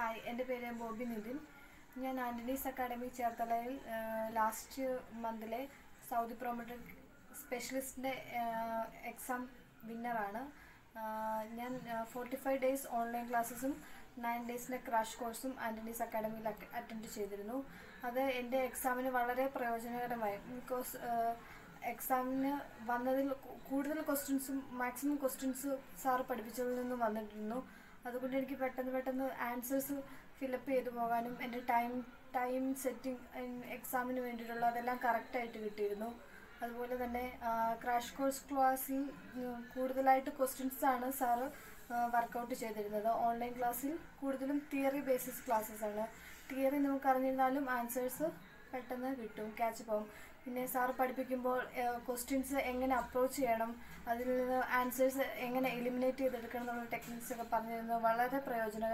hi എൻ്റെ പേര് Bobby Nithin ഞാൻ ആൻ്റണീസ് അക്കാഡമി ചേർത്തലയിൽ ലാസ്റ്റ് മന്തിലെ സൗദി പ്രൊമോട്ടഡ് സ്പെഷ്യലിസ്റ്റിൻ്റെ എക്സാം വിന്നറാണ് ഞാൻ ഫോർട്ടി ഫൈവ് ഡേയ്സ് ഓൺലൈൻ ക്ലാസ്സസും നയൻ ഡേയ്സിൻ്റെ ക്രാഷ് കോഴ്സും ആൻ്റണീസ് അക്കാഡമിയിൽ അറ്റൻഡ് ചെയ്തിരുന്നു അത് എൻ്റെ എക്സാമിന് വളരെ പ്രയോജനകരമായി ബിക്കോസ് എക്സാമിന് വന്നതിൽ കു- കൂടുതൽ ക്വസ്റ്റ്യൻസും മാക്സിമം ക്വസ്റ്റ്യൻസ് സാറ് പഠിപ്പിച്ചതിൽ നിന്നും വന്നിട്ടിരുന്നു അതുകൊണ്ട് എനിക്ക് പെട്ടെന്ന് പെട്ടെന്ന് ആൻസേഴ്സ് ഫിലപ്പ് ചെയ്തു പോകാനും എൻ്റെ ടൈം ടൈം സെറ്റിംഗ് എക്സാമിന് വേണ്ടിയിട്ടുള്ള അതെല്ലാം കറക്റ്റായിട്ട് കിട്ടിയിരുന്നു അതുപോലെ തന്നെ ക്രാഷ് കോഴ്സ് ക്ലാസ്സിൽ ഉം, കൂടുതലായിട്ട് ക്വസ്റ്റ്യൻസ് ആണ് സാറ് വർക്കൗട്ട് ചെയ്തിരുന്നത് ഓൺലൈൻ ക്ലാസ്സിൽ കൂടുതലും തിയറി ബേസിസ് ക്ലാസ്സസ് ആണ് തിയറി നമുക്ക് അറിഞ്ഞിരുന്നാലും ആൻസേഴ്സ് പെട്ടെന്ന് കിട്ടും ക്യാച്ച് പോകും പിന്നെ സാറ് പഠിപ്പിക്കുമ്പോൾ ക്വസ്റ്റ്യൻസ് എങ്ങനെ അപ്രോച്ച് ചെയ്യണം അതിൽ നിന്ന് ആൻസേഴ്സ് എങ്ങനെ എലിമിനേറ്റ് ചെയ്തെടുക്കണം എന്നുള്ള ടെക്നിക്സ് ഒക്കെ പറഞ്ഞു തരുന്നത് വളരെ പ്രയോജനകരം